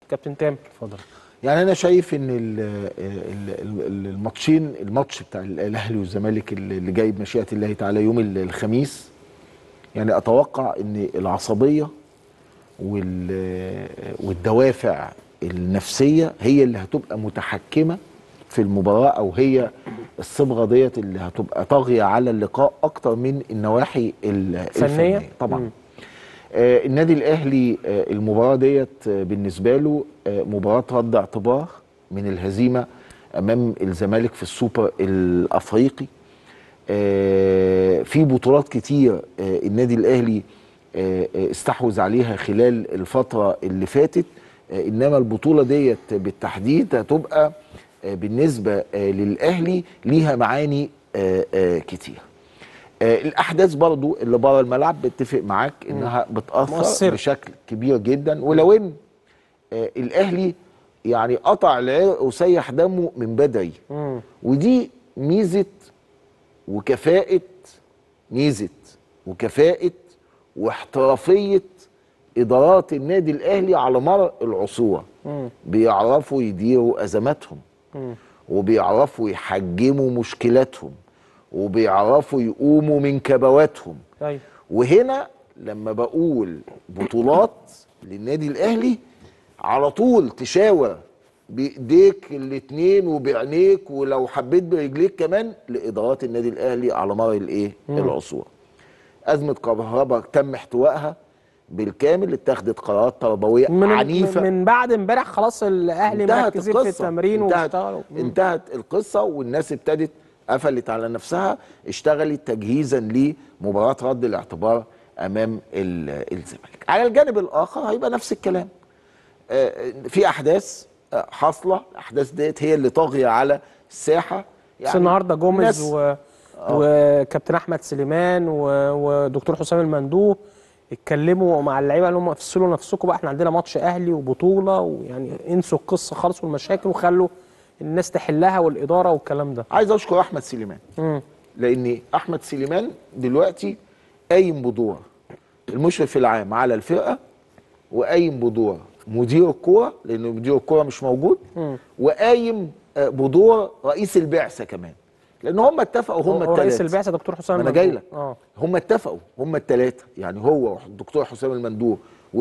كابتن تامر اتفضل يعني انا شايف ان ال- ال- ال- الماتشين الماتش بتاع الاهلي والزمالك اللي جاي بمشيئه الله تعالى يوم ال- الخميس يعني اتوقع ان العصبيه وال- والدوافع النفسيه هي اللي هتبقى متحكمه في المباراه او هي الصبغه ديت اللي هتبقى طاغيه على اللقاء اكتر من النواحي ال- فنية؟ الفنيه طبعا مم. آه، النادي الاهلي آه، المباراه ديت آه، بالنسبه له آه، مباراه رد اعتبار من الهزيمه امام الزمالك في السوبر الافريقي آه، في بطولات كتير آه، النادي الاهلي آه، آه، استحوذ عليها خلال الفتره اللي فاتت آه، انما البطوله ديت بالتحديد هتبقى آه، بالنسبه آه، للاهلي ليها معاني آه، آه، كتير آه، الاحداث برضو اللي بره الملعب بتفق معاك انها بتاثر مؤثرة. بشكل كبير جدا ولو ان آه، الاهلي يعني قطع العرق وسيح دمه من بدري مم. ودي ميزه وكفاءه ميزه وكفاءه واحترافيه ادارات النادي الاهلي على مر العصور مم. بيعرفوا يديروا ازماتهم مم. وبيعرفوا يحجموا مشكلاتهم وبيعرفوا يقوموا من كبواتهم ايوه وهنا لما بقول بطولات للنادي الاهلي على طول تشاور بايديك الاتنين وبعينيك ولو حبيت برجليك كمان لادارات النادي الاهلي على مر الايه العصور ازمه كهرباء تم احتوائها بالكامل اتخذت قرارات تربويه من عنيفه من بعد امبارح خلاص الاهلي انتهت مركزين في القصة. التمرين انتهت, واشتغلوا مم. انتهت القصة والناس ابتدت قفلت على نفسها اشتغلت تجهيزا لمباراة رد الاعتبار أمام ال- الزمالك على الجانب الآخر هيبقى نفس الكلام آه، في أحداث آه، حاصلة الأحداث ديت هي اللي طاغية على الساحة بس النهارده جوميز ناس- و... وكابتن احمد سليمان و... ودكتور حسام المندوب اتكلموا مع اللعيبه قالوا لهم افصلوا نفسكم بقى احنا عندنا ماتش اهلي وبطوله ويعني انسوا القصه خالص والمشاكل وخلوا الناس تحلها والاداره والكلام ده عايز أشكر أحمد سليمان مم. لان احمد سليمان دلوقتي قايم بدور المشرف العام على الفرقه وقايم بدور مدير الكوره لان مدير الكوره مش موجود مم. وقايم آه، بدور رئيس البعثه كمان لان هم اتفقوا هم هو رئيس الثلاثه البعثه دكتور حسام ما انا المندوب. جاي لك اه هم اتفقوا هم الثلاثه يعني هو والدكتور حسام المندوب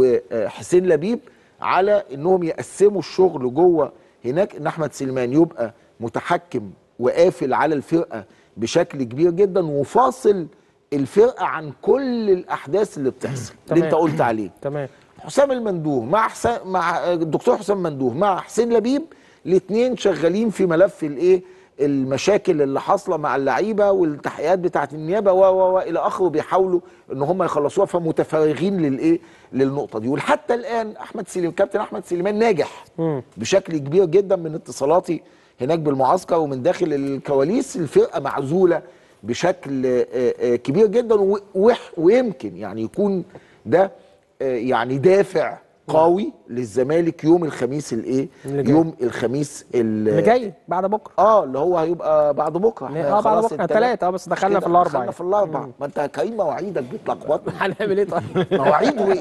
وحسين لبيب على انهم يقسموا الشغل جوه هناك ان احمد سليمان يبقى متحكم وقافل على الفرقه بشكل كبير جدا وفاصل الفرقه عن كل الاحداث اللي بتحصل اللي تمام. انت قلت عليه تمام حسام المندوه مع حسام مع الدكتور حسام مندوه مع حسين لبيب الاثنين شغالين في ملف الايه المشاكل اللي حاصله مع اللعيبه والتحقيقات بتاعه النيابه و و و الى اخره بيحاولوا ان هم يخلصوها فمتفرغين للايه للنقطه دي ولحتى الان احمد سليم كابتن احمد سليمان ناجح مم. بشكل كبير جدا من اتصالاتي هناك بالمعسكر ومن داخل الكواليس الفرقه معزوله بشكل آه، آه، كبير جدا و- وح- ويمكن يعني يكون ده آه، يعني دافع قوي للزمالك يوم الخميس الايه اللي جاي. يوم الخميس ال- اللي جاي بعد بكره اه اللي هو هيبقى بعد بكره اه بعد خلاص بكره التلات. ثلاثه اه بس دخلنا في الاربعه دخلنا في الاربع ما انت كريم مواعيدك بتلخبطنا هنعمل ايه طيب؟ مواعيد و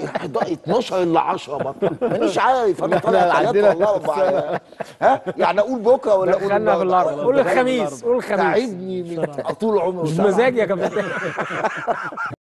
12 الا 10 بطل مانيش عارف انا طالع ثلاثة عندنا- ولا أربعة ها يعني أقول بكرة ولا أقول دخلنا في النهاردة؟ الاربعه قول الخميس قول الخميس تعبني من طول عمري مش وتعب. مزاج يا كابتن